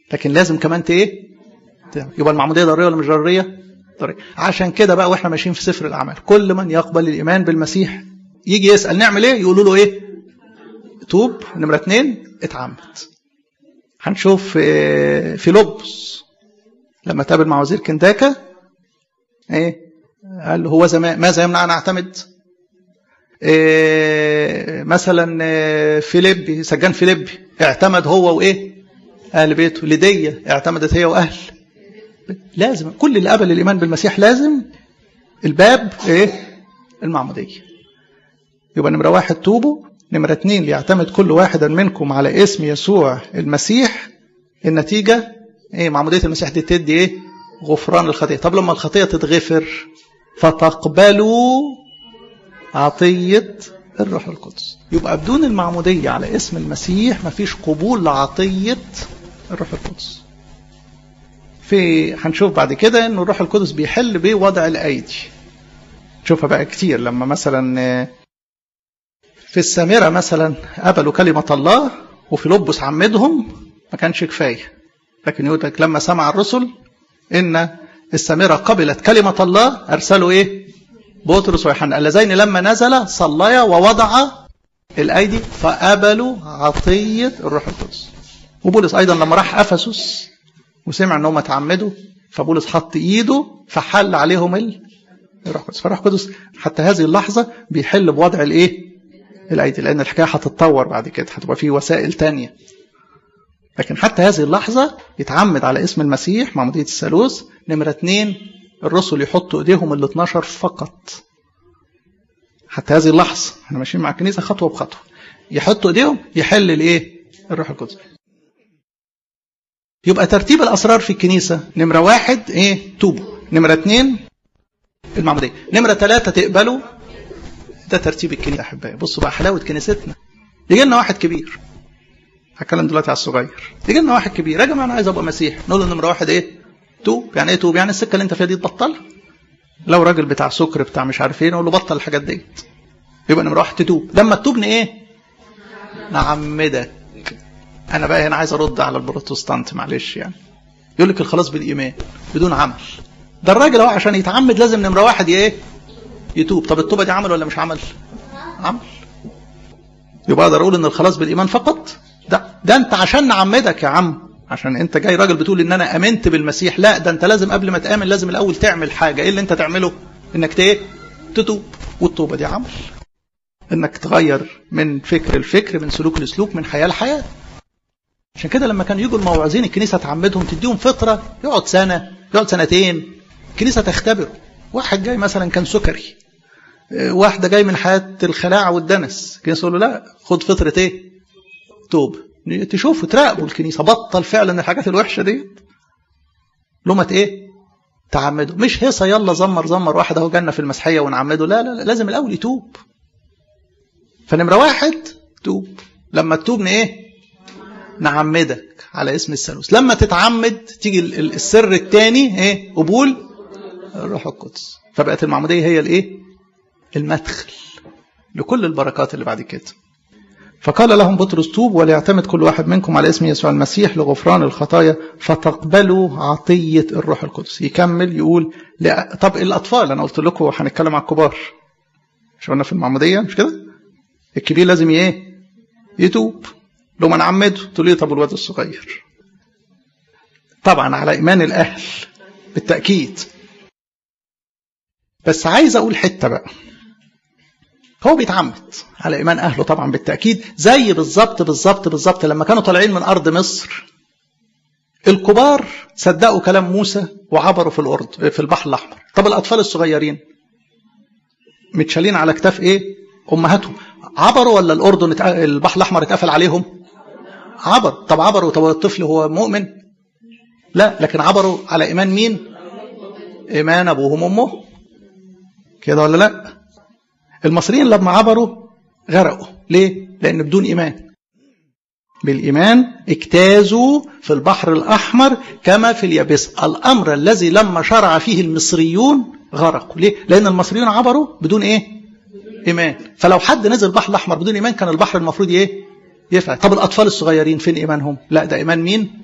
لكن لازم كمان ت ايه يبقى المعموديه ضروريه ولا مش ضروريه ضروريه عشان كده بقى واحنا ماشيين في سفر الاعمال كل من يقبل الايمان بالمسيح يجي يسال نعمل ايه يقولوا له ايه توب نمره اتنين اتعمد هنشوف في لبس لما تقابل مع وزير كنداكا ايه قال له هو زمان ماذا يمنع ان اعتمد إيه مثلا فيليبي سجان فيليبي اعتمد هو وايه اهل بيته ليديا اعتمدت هي واهل لازم كل اللي قبل الايمان بالمسيح لازم الباب ايه المعموديه يبقى نمره واحد توبوا نمره اتنين ليعتمد كل واحدا منكم على اسم يسوع المسيح النتيجه ايه معموديه المسيح دي تدي ايه غفران الخطيه طب لما الخطيه تتغفر فتقبلوا عطيه الروح القدس يبقى بدون المعموديه على اسم المسيح مفيش قبول لعطيه الروح القدس في هنشوف بعد كده ان الروح القدس بيحل بوضع الايدي نشوفها بقى كتير لما مثلا في السامره مثلا قبلوا كلمه الله وفي لبس عمدهم ما كانش كفايه لكن يقول لك لما سمع الرسل ان السامره قبلت كلمه الله ارسلوا ايه بطرس ويوحنا اللذين لما نزل صليا ووضع الايدي فقبلوا عطيه الروح القدس وبولس ايضا لما راح افسس وسمع ان هم اتعمدوا فبولس حط ايده فحل عليهم الروح القدس فالروح القدس حتى هذه اللحظه بيحل بوضع الايه الايدي لان الحكايه هتتطور بعد كده هتبقى في وسائل تانية لكن حتى هذه اللحظه يتعمد على اسم المسيح معموديه الثالوث نمره اثنين الرسل يحطوا ايديهم ال 12 فقط حتى هذه اللحظه احنا ماشيين مع الكنيسه خطوه بخطوه يحطوا ايديهم يحل الايه الروح القدس يبقى ترتيب الاسرار في الكنيسه نمره واحد ايه توبوا نمره اثنين المعموديه نمره ثلاثه تقبلوا ده ترتيب الكنيسه احبائي بصوا بقى حلاوه كنيستنا يجي لنا واحد كبير هتكلم دلوقتي على الصغير يجي لنا واحد كبير يا جماعه انا عايز ابقى مسيح نقول له نمره واحد ايه توب يعني ايه توب يعني السكه اللي انت فيها دي تبطلها لو راجل بتاع سكر بتاع مش عارف ايه نقول له بطل الحاجات ديت يبقى نمره واحد تتوب لما تتوبني ايه نعمدك انا بقى هنا عايز ارد على البروتستانت معلش يعني يقول لك الخلاص بالايمان بدون عمل ده الراجل اهو عشان يتعمد لازم نمره واحد ايه يتوب طب التوبه دي عمل ولا مش عمل عمل يبقى اقدر اقول ان الخلاص بالايمان فقط ده ده انت عشان نعمدك يا عم عشان انت جاي راجل بتقول ان انا امنت بالمسيح لا ده انت لازم قبل ما تامن لازم الاول تعمل حاجه ايه اللي انت تعمله انك ايه تتوب والتوبه دي عمل انك تغير من فكر الفكر من سلوك لسلوك من حياه لحياه عشان كده لما كانوا يجوا الموعظين الكنيسه تعمدهم تديهم فتره يقعد سنه يقعد سنتين الكنيسه تختبره واحد جاي مثلا كان سكري واحده جاي من حياه الخلاعه والدنس الكنيسه تقول له لا خد فتره ايه توب تشوفوا تراقبوا الكنيسه بطل فعلا الحاجات الوحشه دي لمت ايه تعمدوا مش هيصه يلا زمر زمر واحد اهو جالنا في المسيحيه ونعمده لا, لا لا لازم الاول يتوب فنمره واحد توب لما تتوب ايه نعمدك على اسم الثالوث لما تتعمد تيجي السر الثاني ايه قبول الروح القدس فبقت المعموديه هي الايه المدخل لكل البركات اللي بعد كده فقال لهم بطرس توب وليعتمد كل واحد منكم على اسم يسوع المسيح لغفران الخطايا فتقبلوا عطية الروح القدس يكمل يقول لا طب الأطفال أنا قلت لكم هنتكلم على الكبار مش قلنا في المعمودية مش كده الكبير لازم ايه يتوب لو ما نعمده تقول لي طب الواد الصغير طبعا على إيمان الأهل بالتأكيد بس عايز أقول حتة بقى هو بيتعمد على ايمان اهله طبعا بالتاكيد زي بالظبط بالظبط بالظبط لما كانوا طالعين من ارض مصر الكبار صدقوا كلام موسى وعبروا في الارض في البحر الاحمر طب الاطفال الصغيرين متشالين على كتاف ايه امهاتهم عبروا ولا الاردن البحر الاحمر اتقفل عليهم عبر طب عبروا طب الطفل هو مؤمن لا لكن عبروا على ايمان مين ايمان ابوهم وامهم كده ولا لا المصريين لما عبروا غرقوا ليه؟ لأن بدون إيمان بالإيمان اجتازوا في البحر الأحمر كما في اليابسة الأمر الذي لما شرع فيه المصريون غرقوا ليه؟ لأن المصريون عبروا بدون إيه؟ إيمان فلو حد نزل البحر الأحمر بدون إيمان كان البحر المفروض إيه؟ يفعل طب الأطفال الصغيرين فين إيمانهم؟ لا ده إيمان مين؟